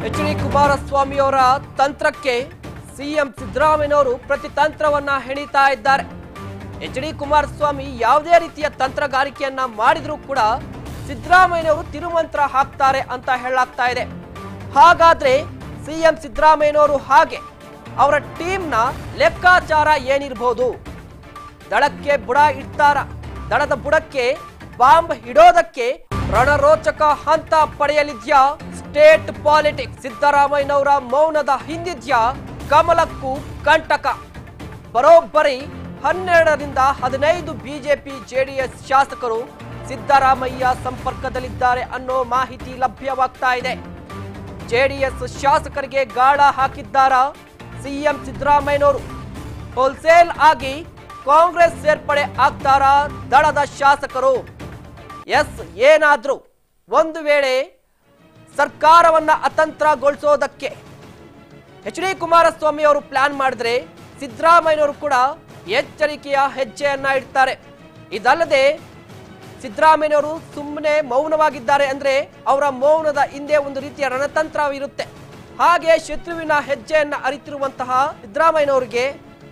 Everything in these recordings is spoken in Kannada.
ಎಚ್ ಡಿ ಕುಮಾರಸ್ವಾಮಿ ಅವರ ತಂತ್ರಕ್ಕೆ ಸಿಎಂ ಸಿದ್ದರಾಮಯ್ಯನವರು ಪ್ರತಿ ತಂತ್ರವನ್ನ ಹೆಣಿತಾ ಇದ್ದಾರೆ ಎಚ್ ಡಿ ಕುಮಾರಸ್ವಾಮಿ ಯಾವುದೇ ರೀತಿಯ ತಂತ್ರಗಾರಿಕೆಯನ್ನ ಮಾಡಿದ್ರೂ ಕೂಡ ಸಿದ್ದರಾಮಯ್ಯನವರು ತಿರುಮಂತ್ರ ಹಾಕ್ತಾರೆ ಅಂತ ಹೇಳಲಾಗ್ತಾ ಇದೆ ಹಾಗಾದ್ರೆ ಸಿಎಂ ಸಿದ್ದರಾಮಯ್ಯನವರು ಹಾಗೆ ಅವರ ಟೀಮ್ನ ಲೆಕ್ಕಾಚಾರ ಏನಿರಬಹುದು ದಳಕ್ಕೆ ಬುಡ ಇಡ್ತಾರ ದಳದ ಬುಡಕ್ಕೆ ಬಾಂಬ್ ಇಡೋದಕ್ಕೆ ರಣರೋಚಕ ಹಂತ ಪಡೆಯಲಿದ್ಯಾ ಸ್ಟೇಟ್ ಪಾಲಿಟಿಕ್ಸ್ ಸಿದ್ದರಾಮಯ್ಯನವರ ಮೌನದ ಹಿಂದಿದ್ಯಾ ಕಮಲಕ್ಕೂ ಕಂಟಕ ಬರೋಬ್ಬರಿ ಹನ್ನೆರಡರಿಂದ ಹದಿನೈದು ಬಿಜೆಪಿ ಜೆಡಿಎಸ್ ಶಾಸಕರು ಸಿದ್ದರಾಮಯ್ಯ ಸಂಪರ್ಕದಲ್ಲಿದ್ದಾರೆ ಅನ್ನೋ ಮಾಹಿತಿ ಲಭ್ಯವಾಗ್ತಾ ಇದೆ ಜೆಡಿಎಸ್ ಶಾಸಕರಿಗೆ ಗಾಳ ಹಾಕಿದ್ದಾರಾ ಸಿಎಂ ಸಿದ್ದರಾಮಯ್ಯನವರು ಹೋಲ್ಸೇಲ್ ಆಗಿ ಕಾಂಗ್ರೆಸ್ ಸೇರ್ಪಡೆ ಆಗ್ತಾರಾ ದಳದ ಶಾಸಕರು ಎಸ್ ಏನಾದ್ರೂ ಒಂದು ವೇಳೆ ಸರ್ಕಾರವನ್ನ ಅತಂತ್ರಗೊಳಿಸೋದಕ್ಕೆ ಎಚ್ ಡಿ ಕುಮಾರಸ್ವಾಮಿ ಅವರು ಪ್ಲಾನ್ ಮಾಡಿದ್ರೆ ಸಿದ್ದರಾಮಯ್ಯನವರು ಕೂಡ ಎಚ್ಚರಿಕೆಯ ಹೆಜ್ಜೆಯನ್ನ ಇಡ್ತಾರೆ ಇದಲ್ಲದೆ ಸಿದ್ದರಾಮಯ್ಯನವರು ಸುಮ್ಮನೆ ಮೌನವಾಗಿದ್ದಾರೆ ಅಂದ್ರೆ ಅವರ ಮೌನದ ಹಿಂದೆ ಒಂದು ರೀತಿಯ ರಣತಂತ್ರ ಇರುತ್ತೆ ಹಾಗೆ ಶತ್ರುವಿನ ಹೆಜ್ಜೆಯನ್ನ ಅರಿತಿರುವಂತಹ ಸಿದ್ದರಾಮಯ್ಯನವರಿಗೆ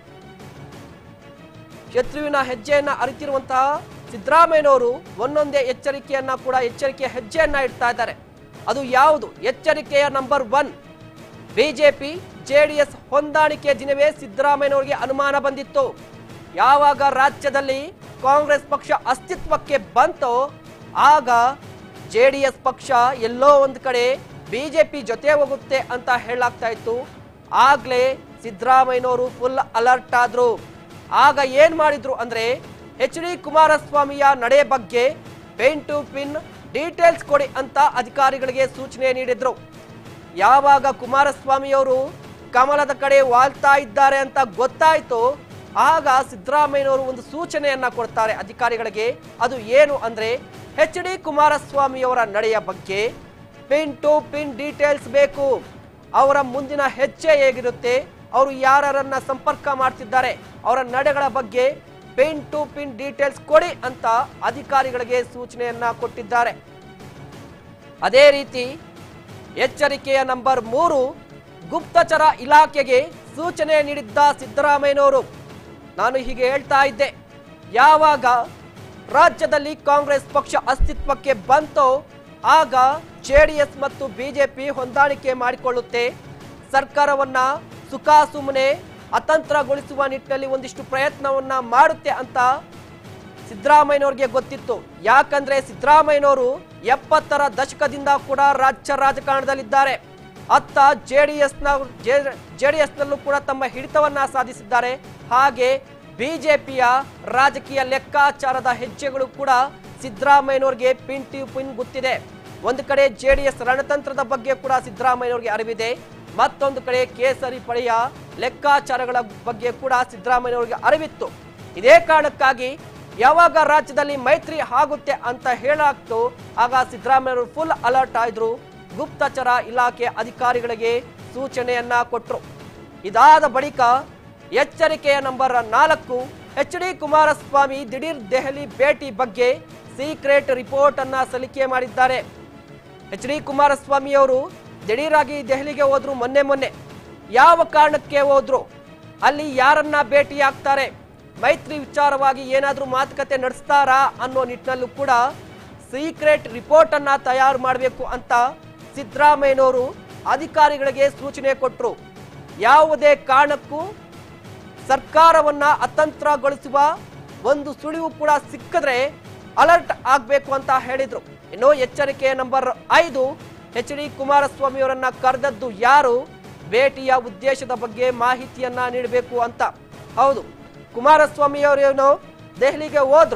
ಶತ್ರುವಿನ ಹೆಜ್ಜೆಯನ್ನ ಅರಿತಿರುವಂತಹ ಸಿದ್ದರಾಮಯ್ಯನವರು ಒಂದೊಂದೇ ಎಚ್ಚರಿಕೆಯನ್ನ ಕೂಡ ಎಚ್ಚರಿಕೆಯ ಹೆಜ್ಜೆಯನ್ನ ಇಡ್ತಾ ಇದ್ದಾರೆ ಅದು ಯಾವುದು ಎಚ್ಚರಿಕೆಯ ನಂಬರ್ ಒನ್ ಬಿಜೆಪಿ ಜೆಡಿಎಸ್ ಹೊಂದಾಣಿಕೆ ದಿನವೇ ಸಿದ್ದರಾಮಯ್ಯನವರಿಗೆ ಅನುಮಾನ ಬಂದಿತ್ತು ಯಾವಾಗ ರಾಜ್ಯದಲ್ಲಿ ಕಾಂಗ್ರೆಸ್ ಪಕ್ಷ ಅಸ್ತಿತ್ವಕ್ಕೆ ಬಂತೋ ಆಗ ಜೆಡಿಎಸ್ ಪಕ್ಷ ಎಲ್ಲೋ ಒಂದು ಕಡೆ ಬಿಜೆಪಿ ಜೊತೆ ಹೋಗುತ್ತೆ ಅಂತ ಹೇಳಲಾಗ್ತಾ ಇತ್ತು ಆಗ್ಲೇ ಸಿದ್ದರಾಮಯ್ಯನವರು ಫುಲ್ ಅಲರ್ಟ್ ಆದ್ರು ಆಗ ಏನ್ ಮಾಡಿದ್ರು ಅಂದ್ರೆ ಎಚ್ ಡಿ ಕುಮಾರಸ್ವಾಮಿಯ ನಡೆ ಬಗ್ಗೆ ಪೆನ್ ಟು ಪಿನ್ ಡೀಟೇಲ್ಸ್ ಕೊಡಿ ಅಂತ ಅಧಿಕಾರಿಗಳಿಗೆ ಸೂಚನೆ ನೀಡಿದ್ರು ಯಾವಾಗ ಕುಮಾರಸ್ವಾಮಿಯವರು ಕಮಲದ ಕಡೆ ವಾಲ್ತಾ ಇದ್ದಾರೆ ಅಂತ ಗೊತ್ತಾಯ್ತು ಆಗ ಸಿದ್ದರಾಮಯ್ಯನವರು ಒಂದು ಸೂಚನೆಯನ್ನ ಕೊಡ್ತಾರೆ ಅಧಿಕಾರಿಗಳಿಗೆ ಅದು ಏನು ಅಂದ್ರೆ ಎಚ್ ಡಿ ಕುಮಾರಸ್ವಾಮಿಯವರ ನಡೆಯ ಬಗ್ಗೆ ಪಿನ್ ಟು ಪಿನ್ ಡೀಟೇಲ್ಸ್ ಬೇಕು ಅವರ ಮುಂದಿನ ಹೆಜ್ಜೆ ಹೇಗಿರುತ್ತೆ ಅವರು ಯಾರನ್ನ ಸಂಪರ್ಕ ಮಾಡ್ತಿದ್ದಾರೆ ಅವರ ನಡೆಗಳ ಬಗ್ಗೆ ಪಿನ್ ಟು ಪಿನ್ ಡೀಟೇಲ್ಸ್ ಕೊಡಿ ಅಂತ ಅಧಿಕಾರಿಗಳಿಗೆ ಸೂಚನೆಯನ್ನ ಕೊಟ್ಟಿದ್ದಾರೆ ಅದೇ ರೀತಿ ಎಚ್ಚರಿಕೆಯ ನಂಬರ್ ಮೂರು ಗುಪ್ತಚರ ಇಲಾಖೆಗೆ ಸೂಚನೆ ನೀಡಿದ್ದ ಸಿದ್ದರಾಮಯ್ಯನವರು ನಾನು ಹೀಗೆ ಹೇಳ್ತಾ ಇದ್ದೆ ಯಾವಾಗ ರಾಜ್ಯದಲ್ಲಿ ಕಾಂಗ್ರೆಸ್ ಪಕ್ಷ ಅಸ್ತಿತ್ವಕ್ಕೆ ಬಂತೋ ಆಗ ಜೆಡಿಎಸ್ ಮತ್ತು ಬಿಜೆಪಿ ಹೊಂದಾಣಿಕೆ ಮಾಡಿಕೊಳ್ಳುತ್ತೆ ಸರ್ಕಾರವನ್ನ ಸುಖಾಸುಮ್ಮನೆ ಅತಂತ್ರಗೊಳಿಸುವ ನಿಟ್ಟಿನಲ್ಲಿ ಒಂದಿಷ್ಟು ಪ್ರಯತ್ನವನ್ನ ಮಾಡುತ್ತೆ ಅಂತ ಸಿದ್ದರಾಮಯ್ಯನವ್ರಿಗೆ ಗೊತ್ತಿತ್ತು ಯಾಕಂದ್ರೆ ಸಿದ್ದರಾಮಯ್ಯನವರು ಎಪ್ಪತ್ತರ ದಶಕದಿಂದ ಕೂಡ ರಾಜ್ಯ ರಾಜಕಾರಣದಲ್ಲಿದ್ದಾರೆ ಅತ್ತ ಜೆಡಿಎಸ್ನ ಜೆಡಿಎಸ್ನಲ್ಲೂ ಕೂಡ ತಮ್ಮ ಹಿಡಿತವನ್ನ ಸಾಧಿಸಿದ್ದಾರೆ ಹಾಗೆ ಬಿಜೆಪಿಯ ರಾಜಕೀಯ ಲೆಕ್ಕಾಚಾರದ ಹೆಜ್ಜೆಗಳು ಕೂಡ ಸಿದ್ದರಾಮಯ್ಯನವ್ರಿಗೆ ಪಿನ್ ಟು ಪಿನ್ ಗೊತ್ತಿದೆ ಒಂದು ಕಡೆ ಜೆಡಿಎಸ್ ರಣತಂತ್ರದ ಬಗ್ಗೆ ಕೂಡ ಸಿದ್ದರಾಮಯ್ಯನವ್ರಿಗೆ ಅರಿವಿದೆ ಮತ್ತೊಂದು ಕಡೆ ಕೇಸರಿ ಪಡೆಯ ಲೆಕ್ಕಾಚಾರಗಳ ಬಗ್ಗೆ ಕೂಡ ಸಿದ್ದರಾಮಯ್ಯನವ್ರಿಗೆ ಅರಿವಿತ್ತು ಇದೇ ಕಾರಣಕ್ಕಾಗಿ ಯಾವಾಗ ರಾಜ್ಯದಲ್ಲಿ ಮೈತ್ರಿ ಆಗುತ್ತೆ ಅಂತ ಹೇಳಾಗ್ತು ಆಗ ಸಿದ್ದರಾಮಯ್ಯವರು ಫುಲ್ ಅಲರ್ಟ್ ಆಯ್ದ್ರು ಗುಪ್ತಚರ ಇಲಾಖೆ ಅಧಿಕಾರಿಗಳಿಗೆ ಸೂಚನೆಯನ್ನ ಕೊಟ್ರು ಇದಾದ ಬಳಿಕ ಎಚ್ಚರಿಕೆಯ ನಂಬರ್ ನಾಲ್ಕು ಎಚ್ ಡಿ ಕುಮಾರಸ್ವಾಮಿ ದಿಢೀರ್ ದೆಹಲಿ ಭೇಟಿ ಬಗ್ಗೆ ಸೀಕ್ರೆಟ್ ರಿಪೋರ್ಟ್ ಅನ್ನ ಸಲ್ಲಿಕೆ ಮಾಡಿದ್ದಾರೆ ಎಚ್ ಡಿ ಕುಮಾರಸ್ವಾಮಿ ಅವರು ದಿಢೀರಾಗಿ ದೆಹಲಿಗೆ ಹೋದ್ರು ಮೊನ್ನೆ ಮೊನ್ನೆ ಯಾವ ಕಾರಣಕ್ಕೆ ಹೋದ್ರು ಅಲ್ಲಿ ಯಾರನ್ನ ಭೇಟಿ ಆಗ್ತಾರೆ ಮೈತ್ರಿ ವಿಚಾರವಾಗಿ ಏನಾದ್ರೂ ಮಾತುಕತೆ ನಡೆಸ್ತಾರಾ ಅನ್ನೋ ನಿಟ್ಟಿನಲ್ಲೂ ಕೂಡ ಸೀಕ್ರೆಟ್ ರಿಪೋರ್ಟ್ ಅನ್ನ ತಯಾರು ಮಾಡಬೇಕು ಅಂತ ಸಿದ್ದರಾಮಯ್ಯನವರು ಅಧಿಕಾರಿಗಳಿಗೆ ಸೂಚನೆ ಕೊಟ್ಟರು ಯಾವುದೇ ಕಾರಣಕ್ಕೂ ಸರ್ಕಾರವನ್ನ ಅತಂತ್ರಗೊಳಿಸುವ ಒಂದು ಸುಳಿವು ಕೂಡ ಸಿಕ್ಕಿದ್ರೆ ಅಲರ್ಟ್ ಆಗಬೇಕು ಅಂತ ಹೇಳಿದ್ರು ಇನ್ನು ಎಚ್ಚರಿಕೆ ನಂಬರ್ ಐದು ಎಚ್ ಡಿ ಕುಮಾರಸ್ವಾಮಿ ಅವರನ್ನ ಕರೆದದ್ದು ಯಾರು ಭೇಟಿಯ ಉದ್ದೇಶದ ಬಗ್ಗೆ ಮಾಹಿತಿಯನ್ನ ನೀಡಬೇಕು ಅಂತ ಹೌದು ಕುಮಾರಸ್ವಾಮಿ ಅವರೇನು ದೆಹಲಿಗೆ ಹೋದ್ರು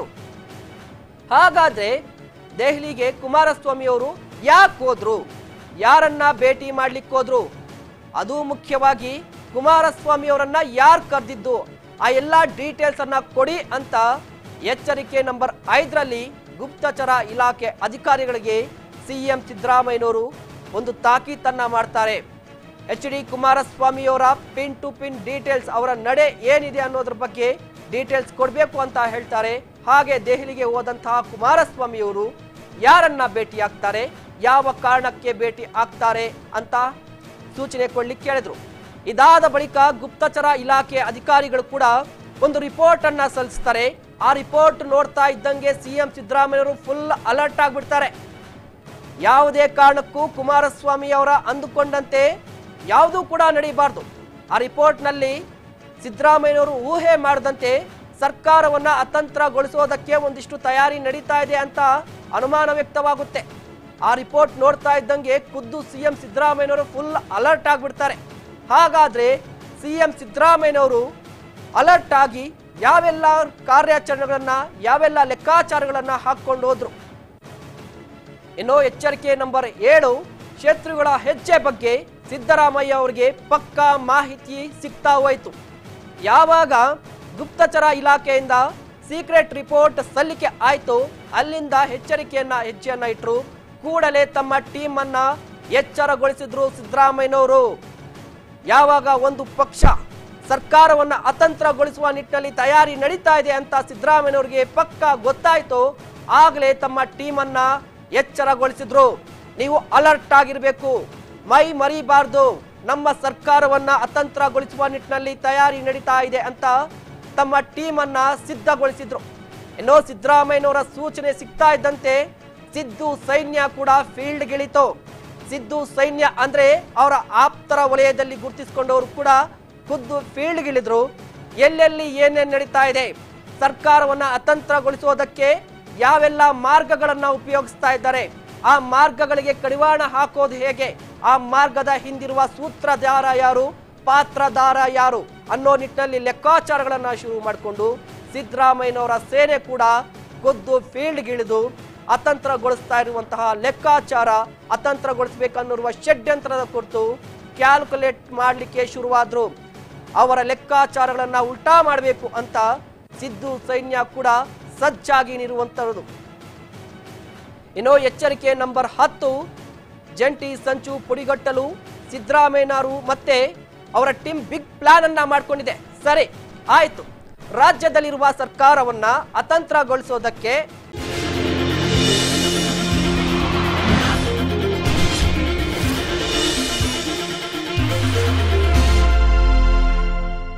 ಹಾಗಾದ್ರೆ ದೆಹಲಿಗೆ ಕುಮಾರಸ್ವಾಮಿ ಅವರು ಯಾಕೆ ಹೋದ್ರು ಯಾರನ್ನ ಭೇಟಿ ಮಾಡ್ಲಿಕ್ಕೆ ಹೋದ್ರು ಅದು ಮುಖ್ಯವಾಗಿ ಕುಮಾರಸ್ವಾಮಿ ಅವರನ್ನ ಯಾರು ಕರೆದಿದ್ದು ಆ ಎಲ್ಲಾ ಡೀಟೇಲ್ಸ್ ಅನ್ನ ಕೊಡಿ ಅಂತ ಎಚ್ಚರಿಕೆ ನಂಬರ್ ಐದರಲ್ಲಿ ಗುಪ್ತಚರ ಇಲಾಖೆ ಅಧಿಕಾರಿಗಳಿಗೆ ಸಿಎಂ ಸಿದ್ದರಾಮಯ್ಯನವರು ಒಂದು ತಾಕೀತನ್ನ ಮಾಡ್ತಾರೆ ಎಚ್ ಡಿ ಕುಮಾರಸ್ವಾಮಿಯವರ ಪಿನ್ ಟು ಪಿನ್ ಡೀಟೇಲ್ಸ್ ಅವರ ನಡೆ ಏನಿದೆ ಅನ್ನೋದ್ರ ಬಗ್ಗೆ ಡೀಟೇಲ್ಸ್ ಕೊಡಬೇಕು ಅಂತ ಹೇಳ್ತಾರೆ ಹಾಗೆ ದೆಹಲಿಗೆ ಹೋದಂತಹ ಕುಮಾರಸ್ವಾಮಿಯವರು ಯಾರನ್ನ ಭೇಟಿಯಾಗ್ತಾರೆ ಯಾವ ಕಾರಣಕ್ಕೆ ಭೇಟಿ ಆಗ್ತಾರೆ ಅಂತ ಸೂಚನೆ ಕೊಡ್ಲಿಕ್ಕೆ ಹೇಳಿದ್ರು ಇದಾದ ಬಳಿಕ ಗುಪ್ತಚರ ಇಲಾಖೆ ಅಧಿಕಾರಿಗಳು ಕೂಡ ಒಂದು ರಿಪೋರ್ಟ್ ಅನ್ನ ಸಲ್ಲಿಸ್ತಾರೆ ಆ ರಿಪೋರ್ಟ್ ನೋಡ್ತಾ ಇದ್ದಂಗೆ ಸಿಎಂ ಸಿದ್ದರಾಮಯ್ಯವರು ಫುಲ್ ಅಲರ್ಟ್ ಆಗ್ಬಿಡ್ತಾರೆ ಯಾವುದೇ ಕಾರಣಕ್ಕೂ ಕುಮಾರಸ್ವಾಮಿ ಅವರ ಅಂದುಕೊಂಡಂತೆ ಯಾವುದೂ ಕೂಡ ನಡೀಬಾರ್ದು ಆ ರಿಪೋರ್ಟ್ನಲ್ಲಿ ಸಿದ್ದರಾಮಯ್ಯನವರು ಊಹೆ ಮಾಡದಂತೆ ಸರ್ಕಾರವನ್ನ ಅತಂತ್ರಗೊಳಿಸೋದಕ್ಕೆ ಒಂದಿಷ್ಟು ತಯಾರಿ ನಡೀತಾ ಇದೆ ಅಂತ ಅನುಮಾನ ವ್ಯಕ್ತವಾಗುತ್ತೆ ಆ ರಿಪೋರ್ಟ್ ನೋಡ್ತಾ ಇದ್ದಂಗೆ ಖುದ್ದು ಸಿಎಂ ಸಿದ್ದರಾಮಯ್ಯನವರು ಫುಲ್ ಅಲರ್ಟ್ ಆಗ್ಬಿಡ್ತಾರೆ ಹಾಗಾದ್ರೆ ಸಿಎಂ ಸಿದ್ದರಾಮಯ್ಯನವರು ಅಲರ್ಟ್ ಆಗಿ ಯಾವೆಲ್ಲ ಕಾರ್ಯಾಚರಣೆಗಳನ್ನ ಯಾವೆಲ್ಲ ಲೆಕ್ಕಾಚಾರಗಳನ್ನ ಹಾಕೊಂಡು ಹೋದ್ರು ಇನ್ನು ಎಚ್ಚರಿಕೆ ನಂಬರ್ ಏಳು ಶತ್ರುಗಳ ಹೆಜ್ಜೆ ಬಗ್ಗೆ ಸಿದ್ದರಾಮಯ್ಯ ಅವರಿಗೆ ಪಕ್ಕಾ ಮಾಹಿತಿ ಸಿಗ್ತಾ ಹೋಯಿತು ಯಾವಾಗ ಗುಪ್ತಚರ ಇಲಾಖೆಯಿಂದ ಸೀಕ್ರೆಟ್ ರಿಪೋರ್ಟ್ ಸಲ್ಲಿಕೆ ಆಯ್ತು ಅಲ್ಲಿಂದ ಎಚ್ಚರಿಕೆಯನ್ನ ಹೆಜ್ಜೆಯನ್ನ ಇಟ್ಟರು ಕೂಡಲೇ ತಮ್ಮ ಟೀಮ್ ಅನ್ನ ಎಚ್ಚರಗೊಳಿಸಿದ್ರು ಸಿದ್ದರಾಮಯ್ಯನವರು ಯಾವಾಗ ಒಂದು ಪಕ್ಷ ಸರ್ಕಾರವನ್ನ ಅತಂತ್ರಗೊಳಿಸುವ ನಿಟ್ಟಿನಲ್ಲಿ ತಯಾರಿ ನಡೀತಾ ಇದೆ ಅಂತ ಸಿದ್ದರಾಮಯ್ಯನವರಿಗೆ ಪಕ್ಕ ಗೊತ್ತಾಯ್ತು ಆಗಲೇ ತಮ್ಮ ಟೀಮ್ ಅನ್ನ ಎಚ್ಚರಗೊಳಿಸಿದ್ರು ನೀವು ಅಲರ್ಟ್ ಆಗಿರ್ಬೇಕು ಮೈ ಮರಿಬಾರ್ದು ನಮ್ಮ ಸರ್ಕಾರವನ್ನ ಅತಂತ್ರಗೊಳಿಸುವ ನಿಟ್ಟಿನಲ್ಲಿ ತಯಾರಿ ನಡೀತಾ ಇದೆ ಅಂತ ತಮ್ಮ ಟೀಮ್ ಅನ್ನ ಸಿದ್ಧಗೊಳಿಸಿದ್ರು ಇನ್ನು ಸಿದ್ದರಾಮಯ್ಯನವರ ಸೂಚನೆ ಸಿಗ್ತಾ ಇದ್ದಂತೆ ಸಿದ್ದು ಸೈನ್ಯ ಕೂಡ ಫೀಲ್ಡ್ಗಿಳಿತು ಸಿದ್ದು ಸೈನ್ಯ ಅಂದ್ರೆ ಅವರ ಆಪ್ತರ ವಲಯದಲ್ಲಿ ಗುರುತಿಸಿಕೊಂಡವರು ಕೂಡ ಖುದ್ದು ಫೀಲ್ಡ್ಗಿಳಿದ್ರು ಎಲ್ಲೆಲ್ಲಿ ಏನೇನ್ ನಡೀತಾ ಇದೆ ಸರ್ಕಾರವನ್ನ ಅತಂತ್ರಗೊಳಿಸೋದಕ್ಕೆ ಯಾವೆಲ್ಲ ಮಾರ್ಗಗಳನ್ನ ಉಪಯೋಗಿಸ್ತಾ ಇದ್ದಾರೆ ಆ ಮಾರ್ಗಗಳಿಗೆ ಕಡಿವಾಣ ಹಾಕೋದು ಹೇಗೆ ಆ ಮಾರ್ಗದ ಹಿಂದಿರುವ ಸೂತ್ರಧಾರ ಯಾರು ಪಾತ್ರಧಾರ ಯಾರು ಅನ್ನೋ ನಿಟ್ಟಿನಲ್ಲಿ ಲೆಕ್ಕಾಚಾರಗಳನ್ನ ಶುರು ಮಾಡಿಕೊಂಡು ಸಿದ್ದರಾಮಯ್ಯನವರ ಸೇನೆ ಕೂಡ ಖುದ್ದು ಫೀಲ್ಡ್ಗಿಳಿದು ಅತಂತ್ರಗೊಳಿಸ್ತಾ ಇರುವಂತಹ ಲೆಕ್ಕಾಚಾರ ಅತಂತ್ರಗೊಳಿಸಬೇಕನ್ನಿರುವ ಷಡ್ಯಂತ್ರದ ಕುರಿತು ಕ್ಯಾಲ್ಕುಲೇಟ್ ಮಾಡಲಿಕ್ಕೆ ಶುರುವಾದ್ರು ಅವರ ಲೆಕ್ಕಾಚಾರಗಳನ್ನ ಉಲ್ಟಾ ಮಾಡಬೇಕು ಅಂತ ಸಿದ್ದು ಸೈನ್ಯ ಕೂಡ ಸಜ್ಜಾಗಿ ನಿರುವಂತದ್ದು ಇನ್ನು ಎಚ್ಚರಿಕೆ ನಂಬರ್ ಹತ್ತು ಜಂಟಿ ಸಂಚು ಪುಡಿಗಟ್ಟಲು ಸಿದ್ದರಾಮಯ್ಯನವರು ಮತ್ತೆ ಅವರ ಟೀಮ್ ಬಿಗ್ ಪ್ಲಾನ್ ಅನ್ನ ಮಾಡ್ಕೊಂಡಿದೆ ಸರಿ ಆಯ್ತು ರಾಜ್ಯದಲ್ಲಿರುವ ಸರ್ಕಾರವನ್ನ ಅತಂತ್ರಗೊಳಿಸೋದಕ್ಕೆ